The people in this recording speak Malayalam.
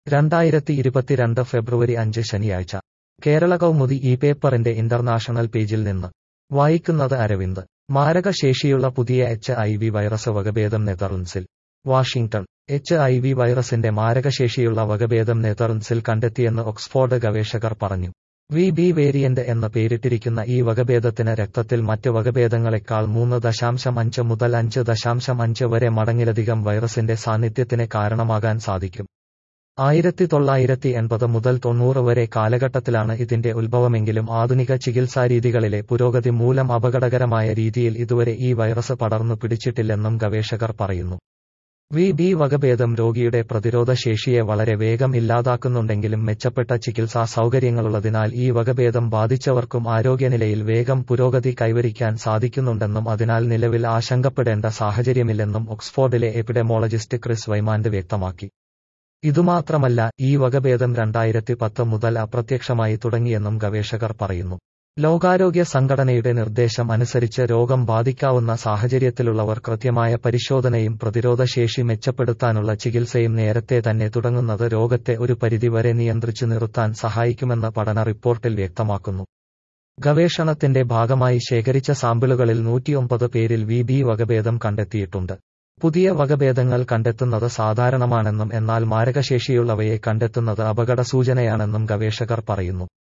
രണ്ടായിരത്തി ഇരുപത്തിരണ്ട് ഫെബ്രുവരി അഞ്ച് ശനിയാഴ്ച കേരള കൗമുദി ഈ പേപ്പറിന്റെ ഇന്റർനാഷണൽ പേജിൽ നിന്ന് വായിക്കുന്നത് അരവിന്ദ് മാരകശേഷിയുള്ള പുതിയ എച്ച് ഐ വി വൈറസ് വകഭേദം നെതർലൻഡ്സിൽ വാഷിംഗ്ടൺ എച്ച് ഐ വി വൈറസിന്റെ മാരകശേഷിയുള്ള വകഭേദം നെതർലൻഡ്സിൽ കണ്ടെത്തിയെന്ന് ഓക്സ്ഫോർഡ് ഗവേഷകർ പറഞ്ഞു വി ബി വേരിയന്റ് എന്ന് പേരിട്ടിരിക്കുന്ന ഈ വകഭേദത്തിന് രക്തത്തിൽ മറ്റ് വകഭേദങ്ങളെക്കാൾ മൂന്ന് ദശാംശം അഞ്ച് മുതൽ അഞ്ച് ദശാംശം അഞ്ച് വരെ മടങ്ങിലധികം വൈറസിന്റെ സാന്നിധ്യത്തിന് കാരണമാകാൻ സാധിക്കും ആയിരത്തി തൊള്ളായിരത്തി എൺപത് മുതൽ തൊണ്ണൂറ് വരെ കാലഘട്ടത്തിലാണ് ഇതിന്റെ ഉത്ഭവമെങ്കിലും ആധുനിക ചികിത്സാരീതികളിലെ പുരോഗതി മൂലം അപകടകരമായ രീതിയിൽ ഇതുവരെ ഈ വൈറസ് പടർന്നു പിടിച്ചിട്ടില്ലെന്നും ഗവേഷകർ പറയുന്നു വി ബി വകഭേദം രോഗിയുടെ പ്രതിരോധ ശേഷിയെ വളരെ വേഗം ഇല്ലാതാക്കുന്നുണ്ടെങ്കിലും മെച്ചപ്പെട്ട ചികിത്സാ സൗകര്യങ്ങളുള്ളതിനാൽ ഈ വകഭേദം ബാധിച്ചവർക്കും ആരോഗ്യനിലയിൽ വേഗം പുരോഗതി കൈവരിക്കാൻ സാധിക്കുന്നുണ്ടെന്നും അതിനാൽ നിലവിൽ ആശങ്കപ്പെടേണ്ട സാഹചര്യമില്ലെന്നും ഓക്സ്ഫോർഡിലെ എപ്പിഡമോളജിസ്റ്റ് ക്രിസ് വൈമാൻഡ് വ്യക്തമാക്കി ഇതുമാത്രമല്ല ഈ വകഭേദം രണ്ടായിരത്തി പത്ത് മുതൽ അപ്രത്യക്ഷമായി തുടങ്ങിയെന്നും ഗവേഷകർ പറയുന്നു ലോകാരോഗ്യ സംഘടനയുടെ നിർദ്ദേശം അനുസരിച്ച് രോഗം ബാധിക്കാവുന്ന സാഹചര്യത്തിലുള്ളവർ കൃത്യമായ പരിശോധനയും പ്രതിരോധശേഷി മെച്ചപ്പെടുത്താനുള്ള ചികിത്സയും നേരത്തെ തന്നെ തുടങ്ങുന്നത് രോഗത്തെ ഒരു പരിധിവരെ നിയന്ത്രിച്ചു നിർത്താൻ സഹായിക്കുമെന്ന് പഠന റിപ്പോർട്ടിൽ വ്യക്തമാക്കുന്നു ഗവേഷണത്തിന്റെ ഭാഗമായി ശേഖരിച്ച സാമ്പിളുകളിൽ നൂറ്റിയൊമ്പത് പേരിൽ വി ബി വകഭേദം കണ്ടെത്തിയിട്ടുണ്ട് പുതിയ വകഭേദങ്ങൾ കണ്ടെത്തുന്നത് സാധാരണമാണെന്നും എന്നാൽ മാരകശേഷിയുള്ളവയെ കണ്ടെത്തുന്നത് അപകട സൂചനയാണെന്നും ഗവേഷകർ പറയുന്നു